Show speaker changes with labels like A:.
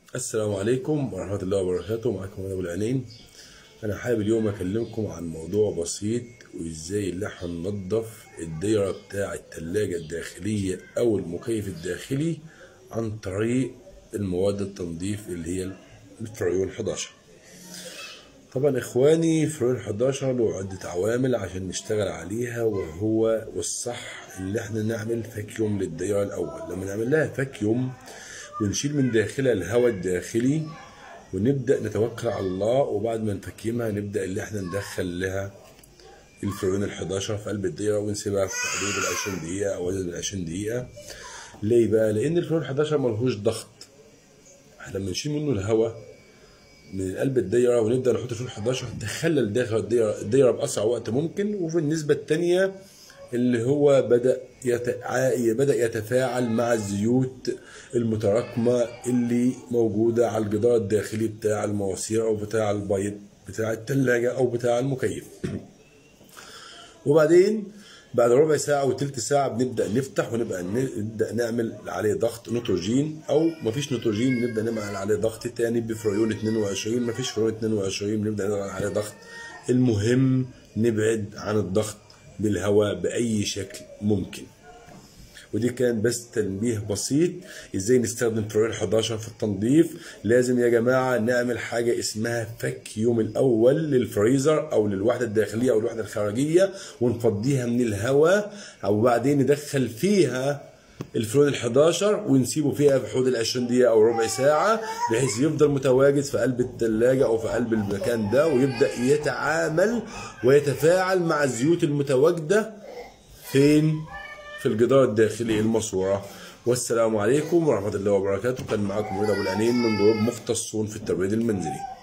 A: السلام عليكم ورحمة الله وبركاته معكم أنا أبو العينين أنا حابب اليوم أكلمكم عن موضوع بسيط وإزاي اللي احنا ننضف الدايرة بتاع التلاجة الداخلية أو المكيف الداخلي عن طريق المواد التنظيف اللي هي الفريون 11 طبعا إخواني فريون 11 له عدة عوامل عشان نشتغل عليها وهو والصح اللي احنا نعمل فاكيوم للدايرة الأول لما نعمل لها فاكيوم ونشيل من داخلها الهواء الداخلي ونبدأ نتوكل على الله وبعد ما نفكيمها نبدأ اللي احنا ندخل لها الفريون ال 11 في قلب الدايرة ونسيبها في حدود ال 20 دقيقة أو ال 20 دقيقة ليه بقى؟ لأن الفريون 11 ملهوش ضغط لما نشيل منه الهواء من قلب الدايرة ونبدأ نحط الفريون 11 تخلل داخل الدايرة, الدايرة بأسرع وقت ممكن وفي النسبة التانية اللي هو بدأ يتع... بدأ يتفاعل مع الزيوت المتراكمة اللي موجودة على الجدار الداخلي بتاع المواسير أو بتاع البيض بتاع التلاجة أو بتاع المكيف وبعدين بعد ربع ساعة وتلت ساعة بنبدأ نفتح ونبقى نبدأ نعمل عليه ضغط نيتروجين أو مفيش نيتروجين بنبدأ نعمل عليه ضغط تاني بفريون 22 مفيش فريون 22 بنبدأ نعمل عليه ضغط المهم نبعد عن الضغط بالهواء بأي شكل ممكن ودي كان بس تنبيه بسيط ازاي نستخدم فريون 11 في التنظيف لازم يا جماعة نعمل حاجة اسمها فاكيوم الأول للفريزر أو للوحدة الداخلية أو الوحدة الخارجية ونفضيها من الهواء أو بعدين ندخل فيها الفرون ال 11 ونسيبه فيها في حدود ال 20 دقيقة أو ربع ساعة بحيث يفضل متواجد في قلب الثلاجة أو في قلب المكان ده ويبدأ يتعامل ويتفاعل مع الزيوت المتواجدة فين؟ في الجدار الداخلي الماسورة والسلام عليكم ورحمة الله وبركاته كان معاكم رضا أبو العنين من جروب مختصون في التبريد المنزلي